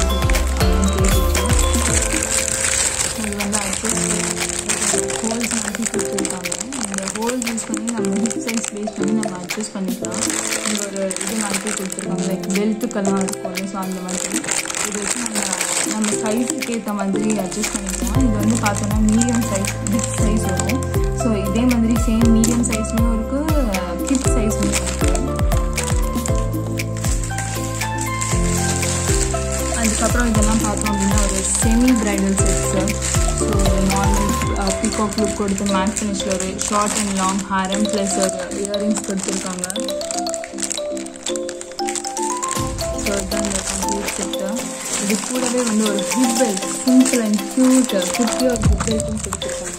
இது வந்து அட்ஜஸ்ட் ஹோல்ஸ் மாதிரி கொடுத்துருக்காங்க இந்த ஹோல்ஸ் யூஸ் பண்ணி நம்ம ஹிப் சைஸ் பேஸ் பண்ணி நம்ம அட்ஜஸ்ட் பண்ணிக்கலாம் இங்கே ஒரு இது மாதிரி கொடுத்துருக்காங்க லைக் பெல்ட்டுக்கெல்லாம் இருக்கும் ஸோ அந்த மாதிரி இது வச்சு நம்ம நம்ம சைஸுக்கு ஏற்ற மாதிரி அட்ஜஸ்ட் பண்ணிக்கலாம் இது வந்து பார்த்தோன்னா மீடியம் சைஸ் பிக் சைஸ் வரும் ஸோ இதே மாதிரி சேம் மீடியம் சைஸ்லையும் இருக்குது கிட் சைஸ்லையும் இருக்குது அதுக்கப்புறம் இதெல்லாம் பார்த்தோம் அப்படின்னா ஒரு semi bridal sets so normal peacock look கொடுத்து மேட் ஃபினிஷில் ஒரு ஷார்ட் அண்ட் லாங் ஹேரம் ப்ளஸ் ஒரு இயரிங்ஸ் கொடுத்துருக்காங்க ஸோ இதுதான் இந்த கம்ப்ளீட் செட்டு இது கூடவே வந்து ஒரு hip belt simple and cute குட்டியாக ஒரு ஹிப் பெல்ட்டும் கொடுத்துருக்காங்க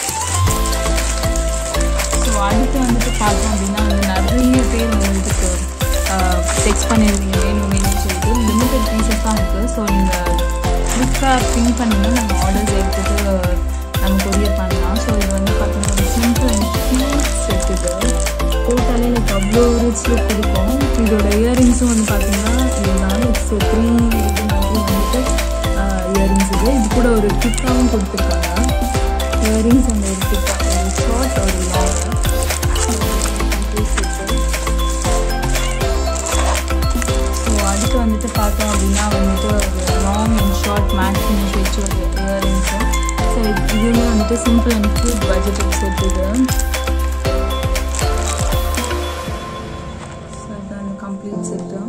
ஸோ அடுத்து வந்துட்டு பார்த்தோம் அப்படின்னா வந்து நிறைய பேர் வந்துட்டு டெக்ஸ்ட் பண்ணியிருந்தீங்க வேணும் வேணும்னு சொல்லிட்டு லிமிட்டட் பீசஸ் தான் இருக்குது ஸோ நீங்கள் குவிக்காக பிங்க் பண்ணிங்கன்னா நம்ம ஆர்டர்ஸ் எடுத்துகிட்டு நம்ம கொரியர் பண்ணலாம் ஸோ இது வந்து பார்த்தீங்கன்னா ஒரு சிம்பிள் அண்ட் க்யூட் செட் இது போட்டாலே எனக்கு அவ்வளோ ரிச் லுக் கொடுக்கும் இதோட இயரிங்ஸும் வந்து பார்த்தீங்கன்னா இதுதான் இட்ஸ் த்ரீ இது மாதிரி வந்துட்டு இயரிங்ஸ் இது இது கூட ஒரு கிட்டாகவும் கொடுத்துருக்காங்க இயரிங்ஸ் அந்த ஒரு கிட்டா ஒரு ஷார்ட் ஒரு லாங் ஸோ அடுத்து வந்துட்டு பார்த்தோம் அப்படின்னா வந்துட்டு ஒரு long and short matte finish வச்சு ஒரு இயரிங்ஸு ஸோ இதுவுமே வந்துட்டு simple and cute budget set இது ஸோ இதுதான் அந்த கம்ப்ளீட் செட்டு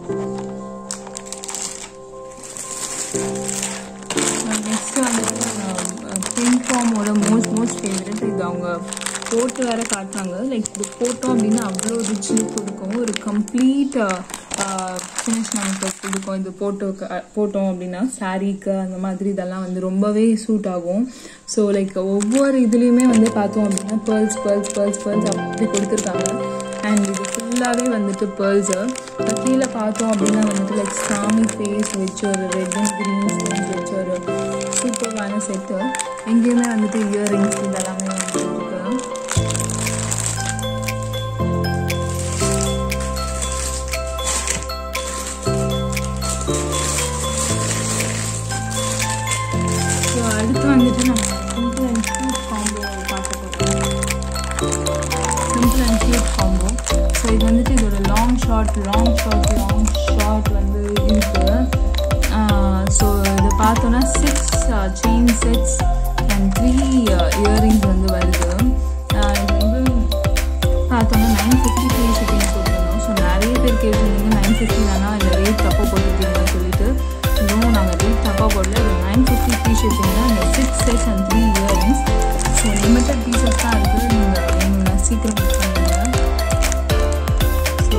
நெக்ஸ்ட் வந்துட்டு பிங்க் ஃபார்மோட மோஸ்ட் மோஸ்ட் ஃபேவரட் இது அவங்க போட்டு வேற காட்டுறாங்க லைக் இது போட்டோம் அப்படின்னா அவ்வளோ ரிச் லுக் கொடுக்கும் ஒரு கம்ப்ளீட் ஃபினிஷ் நமக்கு கொடுக்கும் இது போட்டோ போட்டோம் அப்படின்னா சாரீக்கு அந்த மாதிரி இதெல்லாம் வந்து ரொம்பவே சூட் ஆகும் ஸோ லைக் ஒவ்வொரு இதுலேயுமே வந்து பார்த்தோம் அப்படின்னா பேர்ல்ஸ் பேர்ல்ஸ் பேர்ல்ஸ் பேர்ல்ஸ் அப்படி கொடுத்துருக்காங்க அண்ட் இது ஃபுல்லாகவே வந்துட்டு பேர்ல்ஸு கீழே பார்த்தோம் அப்படின்னா வந்துட்டு லைக் சாமி ஃபேஸ் வச்சு ஒரு ரெட் அண்ட் க்ரீன் ஸ்டோன்ஸ் வச்சு ஒரு சூப்பரான செட்டு எங்கேயுமே வந்துட்டு இயரிங்ஸ் இதெல்லாமே வந்துட்டு இருக்கு ஸோ அடுத்து வந்துட்டு நம்ம சிம்பிள் அண்ட் க்யூட் காம்போ பார்க்க போகிறோம் simple and cute combo so இது வந்துட்டு இதோட long short long short long short வந்து இருக்குது ஸோ இதை பார்த்தோன்னா six chain sets and three earrings வந்து வருது ஆஹ் இது வந்து பார்த்தோன்னா நைன் ஃபிஃப்டி த்ரீ ஷிப்பிங் போட்டிருந்தோம் ஸோ நிறைய பேர் கேட்டிருந்தீங்க நைன் ஃபிஃப்டி தானா இல்லை ரேட் தப்பாக போட்டுருக்கீங்கன்னு சொல்லிட்டு இன்னும் நாங்கள் ரேட் தப்பாக போடல இது நைன் ஃபிஃப்டி த்ரீ ஷிப்பிங் தான் இந்த six sets and three earrings so limited pieces தான் இருக்குது நீங்கள் வேணும்னா சீக்கிரம் புக் பண்ணுங்க ஸோ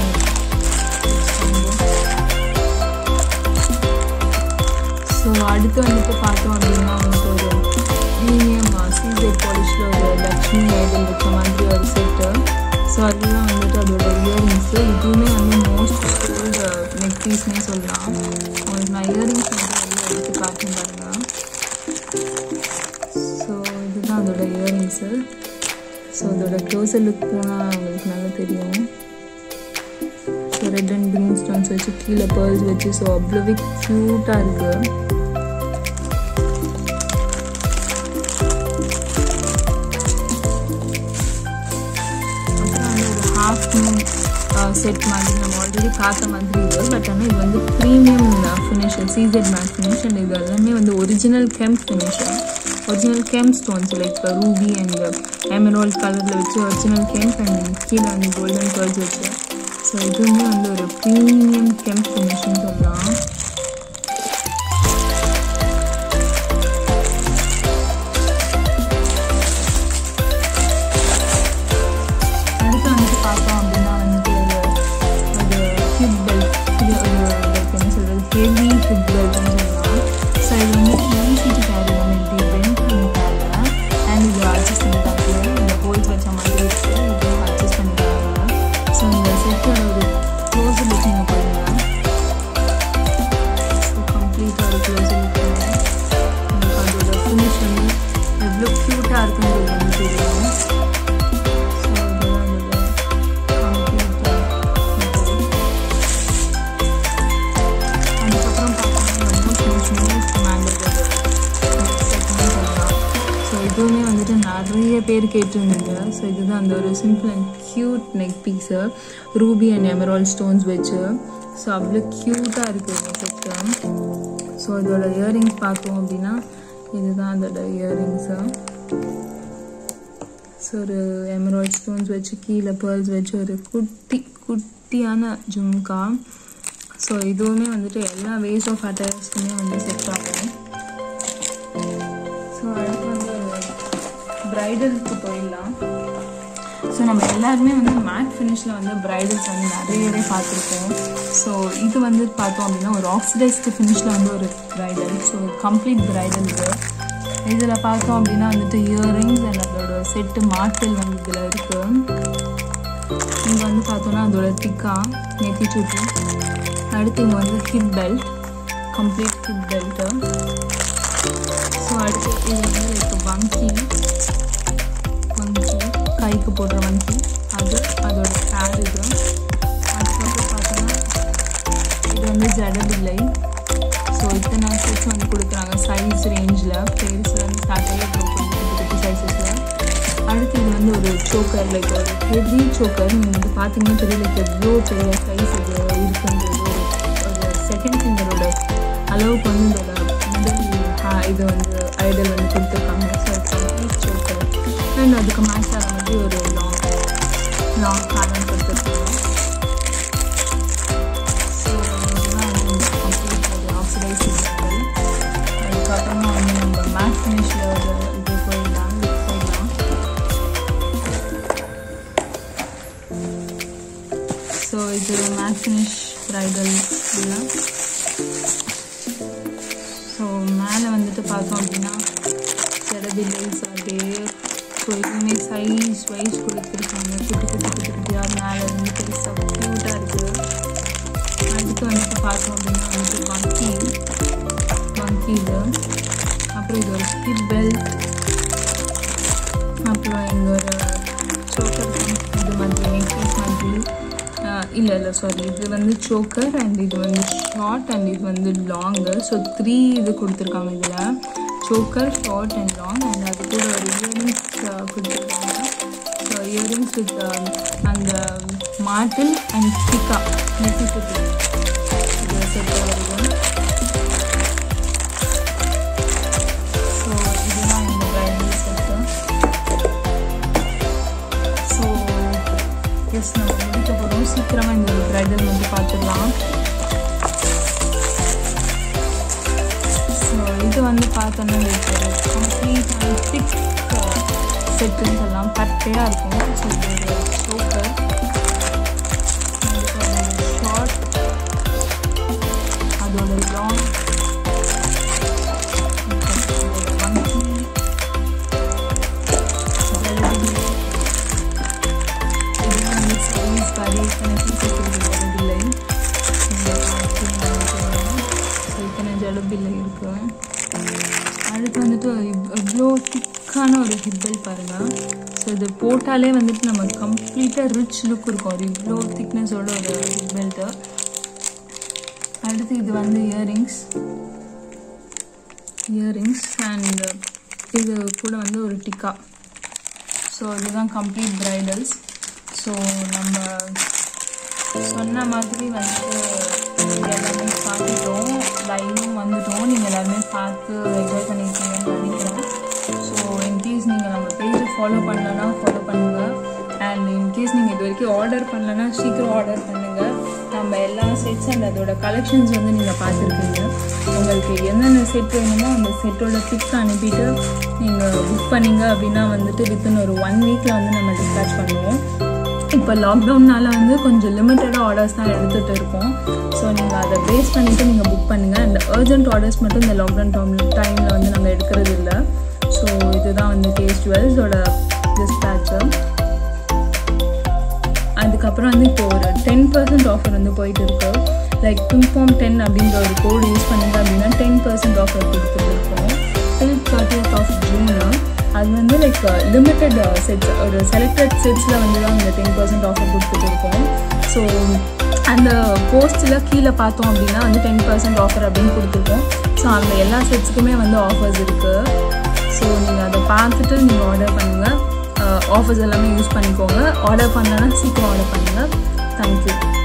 ஸோ அடுத்து வந்துட்டு பார்த்தோம் அப்படின்னா வந்துட்டு ஒரு ப்ரீமியம் சீசர் பாலிஷில் ஒரு லக்ஷ்மி ஐடல் வச்ச மாதிரி ஒரு செட்டு ஸோ அதுதான் வந்துட்டு அதோட இயரிங்ஸு இதுவுமே வந்து மோஸ்ட் சோல்டு நெக் பீஸ்னே சொல்லலாம் உங்களுக்கு நான் இயரிங்ஸ் வந்து வெளியே எடுத்து காட்டுன்னு பாருங்க ஸோ இதுதான் அதோட இயரிங்ஸு ஸோ அதோட க்ளோசர் லுக் போனால் உங்களுக்கு நல்லா தெரியும் so red and green stones வச்சு கீழே பேர்ல்ஸ் வச்சு ஸோ அவ்வளோவே க்யூட்டாக இருக்குது அப்புறம் வந்து ஒரு ஹாஃப் மூன் செட் மாதிரி நம்ம ஆல்ரெடி பார்த்த மாதிரி இது பட் ஆனால் இது வந்து ப்ரீமியம் ஃபினிஷ் சீசட் மேட் ஃபினிஷ் அண்ட் இது எல்லாமே வந்து original kemp finish original gem stones like ruby and emerald கலரில் வச்சு ஒரிஜினல் கெம்ப் அண்ட் கீழே வந்து கோல்டன் பேர்ஸ் வச்சு ஸோ இதுவுமே வந்து ஒரு ப்ரீமியம் கெம்ப் ஃபினிஷ்னு சொல்லலாம் அடுத்து வந்துட்டு பார்த்தோம் அப்படின்னா வந்துட்டு ஒரு ஒரு ஹிப் பெல்ட் இது ஒரு லைக் என்ன சொல்கிறது ஹெவி ஹிப் பெல்ட்னு சொல்லலாம் ஸோ இது வந்துட்டு ஈஸி டு கேரி ஒன் இப்படி பெண்ட் பண்ணிட்டாங்க அண்ட் இது அட்ஜஸ்ட் பண்ணிட்டாங்க இந்த ஹோல்ஸ் வச்ச மாதிரி இருக்குது இதுவும் அட்ஜஸ்ட் பண்ணிட்டாங்க ஸோ இந்த செட்டோட ஒரு க்ளோஸ் லுக் நீங்கள் போயிருங்க ஸோ கம்ப்ளீட்டாக ஒரு க்ளோஸ் லுக் உங்களுக்கு அதோட ஃபினிஷ் வந்து எவ்வளோ க்யூட்டாக இருக்குன்றது வந்து தெரியும் ஸோ இதுதான் இதோட கம்ப்ளீட்டாக அதுக்கப்புறம் பார்த்தீங்கன்னா மோஸ்ட் மோஸ்ட் மோஸ்ட் மேண்டட் செட்னு சொல்லலாம் ஸோ இதுவுமே வந்துட்டு நிறைய பேர் கேட்டிருந்தீங்க ஸோ இதுதான் அந்த ஒரு simple and cute neck piece ruby and emerald stones வச்சு ஸோ அவ்வளோ க்யூட்டாக இருக்குது இந்த செட்டு ஸோ இதோட இயரிங்ஸ் பார்த்தோம் அப்படின்னா இதுதான் அதோட இயரிங்ஸு ஸோ ஒரு எமராய்ட் ஸ்டோன்ஸ் வச்சு கீழே பேர்ல்ஸ் வச்சு ஒரு குட்டி குட்டியான ஜும்கா ஸோ இதுவுமே வந்துட்டு எல்லா வேஸ் ஆஃப் அட்டயர்ஸ்க்குமே வந்து செட் ஆகும் ஸோ அடுத்து வந்து ப்ரைடலுக்கு போயிடலாம் ஸோ நம்ம எல்லாருமே வந்து மேட் ஃபினிஷில் வந்து ப்ரைடல்ஸ் வந்து நிறையவே பார்த்துருக்கோம் ஸோ இது வந்து பார்த்தோம் அப்படின்னா ஒரு ஆக்சிடைஸ்டு ஃபினிஷில் வந்து ஒரு ப்ரைடல் ஸோ கம்ப்ளீட் ப்ரைடல் இது இதில் பார்த்தோம் அப்படின்னா வந்துட்டு இயரிங்ஸ் அண்ட் அதோட செட்டு மாட்டல் வந்து இதில் இருக்குது இங்கே வந்து பார்த்தோன்னா அதோட டிக்கா நெத்தி சுட்டி அடுத்து இங்கே வந்து hip belt complete hip belt so அடுத்து இது வந்து லைக் வங்கி வங்கி கைக்கு போடுற வங்கி அது அதோட பேர் இது அதுக்கப்புறம் பார்த்தோன்னா இது வந்து ஜடபில்லை ஸோ இத்தனை செட்ஸ் வந்து கொடுக்குறாங்க சைஸ் ரேஞ்சில் பெருசு வந்து ஸ்டார்ட் ஆகி அப்புறம் கொஞ்சம் குட்டி குட்டி சைஸஸில் அடுத்து இது வந்து ஒரு சோக்கர் லைக் ஒரு ஹெவி சோக்கர் நீங்கள் வந்து பார்த்தீங்கன்னா தெரியும் லைக் எவ்வளோ பெரிய சைஸ் இது இருக்குன்றது ஒரு ஒரு செகண்ட் ஃபிங்கரோட அளவுக்கு வந்து இதோட முதல் ஹா- இது வந்து ஐடல் வந்து கொடுத்துருக்காங்க ஸோ கம்ப்ளீட் சோக்கர் அண்ட் அதுக்கு மேட்ச் ஆகிற மாதிரி ஒரு லாங் லாங் ஹேண்ட் கொடுத்துருக்காங்க ஸோ இதுதான் வந்து கம்ப்ளீட் அது ஆக்சிடைஸ் மாடல் அதுக்கப்புறமா வந்து நம்ம மேட் ஃபினிஷில் ஒரு இது போயிடலாம் லிப் போயிடலாம் ஸோ இது மேட் ஃபினிஷ் ப்ரைடல் ஃபுல்லாக ஸோ மேலே வந்துட்டு பார்த்தோம் அப்படின்னா ஜடபில்லைஸ் அப்படியே ஸோ இதுவுமே சைஸ் வைஸ் கொடுத்துருக்காங்க குட்டி குட்டி குட்டி குட்டியாக மேலே வந்து பெருசாக க்யூட்டாக இருக்குது அடுத்து வந்துட்டு பார்த்தோம் அப்படின்னா வந்துட்டு வங்கி வங்கி இது அப்புறம் இது ஒரு ஹிப் பெல்ட் அப்புறம் இங்கே ஒரு சோக்கர் இது மாதிரி நெக்லஸ் மாதிரி இல்லை இல்லை சாரி இது வந்து சோக்கர் அண்ட் இது வந்து ஷார்ட் அண்ட் இது வந்து லாங்கு ஸோ த்ரீ இது கொடுத்துருக்காங்க இதில் choker short and long and அது கூட ஒரு இயரிங்ஸ் கொடுத்துருக்காங்க ஸோ இயரிங்ஸ் வித் அந்த மாட்டில் அண்ட் டிக்கா நெத்தி சுட்டி இது செட்டு வருது ஸோ இதுதான் இந்த பிரைடல் செட்டு ஸோ எஸ் நம்ம முடிக்க போகிறோம் சீக்கிரமாக இந்த பிரைடல் வந்து பார்த்துடலாம் ஸோ இது வந்து பார்த்தோன்னா கம்ப்ளீட் திக் செட்டுன்னு சொல்லலாம் கட்டையாக இருக்கும் ஸோ இது ஒரு சோக்கர் ஷார்ட் அதோட லாங் ஜலுபில்லை இருக்கு அடுத்து வந்துட்டு இவ்வளோ திக்கான ஒரு ஹிப்பல் பாருங்கள் ஸோ இது போட்டாலே வந்துட்டு நம்ம கம்ப்ளீட்டாக ரிச் லுக் இருக்கும் ஒரு இவ்வளோ திக்னஸோட ஒரு ஹிப்பெல்ட்டு அடுத்து இது வந்து இயரிங்ஸ் இயரிங்ஸ் அண்ட் இது கூட வந்து ஒரு டிக்கா ஸோ இதுதான் கம்ப்ளீட் பிரைடல்ஸ் ஸோ நம்ம சொன்ன மாதிரி வந்துட்டு எல்லாமே பார்த்துட்டோம் லைனும் வந்துட்டோம் நீங்கள் எல்லாருமே பார்த்து என்ஜாய் பண்ணியிருக்கீங்கன்னு நினைக்கிறேன் ஸோ இன்கேஸ் நீங்கள் நம்ம பேஜை ஃபாலோ பண்ணலன்னா ஃபாலோ பண்ணுங்கள் அண்ட் இன்கேஸ் நீங்கள் இது வரைக்கும் ஆர்டர் பண்ணலன்னா சீக்கிரம் ஆர்டர் பண்ணுங்கள் நம்ம எல்லா செட்ஸ் அண்ட் அதோட கலெக்ஷன்ஸ் வந்து நீங்கள் பார்த்துருக்கீங்க உங்களுக்கு என்னென்ன செட் வேணுமோ அந்த செட்டோட பிக்ஸ் அனுப்பிட்டு நீங்கள் புக் பண்ணீங்க அப்படின்னா வந்துட்டு வித்தின் ஒரு ஒன் வீக்கில் வந்து நம்ம டிஸ்பேச் பண்ணுவோம் இப்போ லாக்டவுன்னால வந்து கொஞ்சம் லிமிட்டடாக ஆர்டர்ஸ் தான் எடுத்துகிட்டு இருக்கோம் ஸோ நீங்கள் அதை பேஸ் பண்ணிவிட்டு நீங்கள் புக் பண்ணுங்கள் அண்ட் அர்ஜென்ட் ஆர்டர்ஸ் மட்டும் இந்த லாக்டவுன் டைம் டைமில் வந்து நம்ம எடுக்கிறது இல்லை ஸோ இதுதான் வந்து கேஸ் ஜுவல்ஸோட டிஸ்பேட்சு அதுக்கப்புறம் வந்து இப்போ ஒரு டென் பர்சன்ட் ஆஃபர் வந்து போயிட்டு இருக்கு லைக் பிம்பாம் டென் அப்படின்ற ஒரு கோடு யூஸ் பண்ணுங்க அப்படின்னா டென் பர்சன்ட் ஆஃபர் கொடுத்துட்டு இருக்கோம் டில் தேர்ட்டியத் ஆஃப் ஜூனு அது வந்து லைக் லிமிட்டட் செட்ஸ் ஒரு செலக்டட் செட்ஸில் வந்து தான் இந்த டென் பர்சன்ட் ஆஃபர் கொடுத்துட்டு இருக்கோம் ஸோ அந்த போஸ்ட்டில் கீழே பார்த்தோம் அப்படின்னா வந்து டென் பர்சன்ட் ஆஃபர் அப்படின்னு கொடுத்துருக்கோம் ஸோ அந்த எல்லா செட்ஸுக்குமே வந்து ஆஃபர்ஸ் இருக்குது ஸோ நீங்கள் அதை பார்த்துட்டு நீங்கள் ஆர்டர் பண்ணுங்கள் ஆஃபர்ஸ் எல்லாமே யூஸ் பண்ணிக்கோங்க ஆர்டர் பண்ணலன்னா சீக்கிரம் ஆர்டர் பண்ணுங்கள் தேங்க்யூ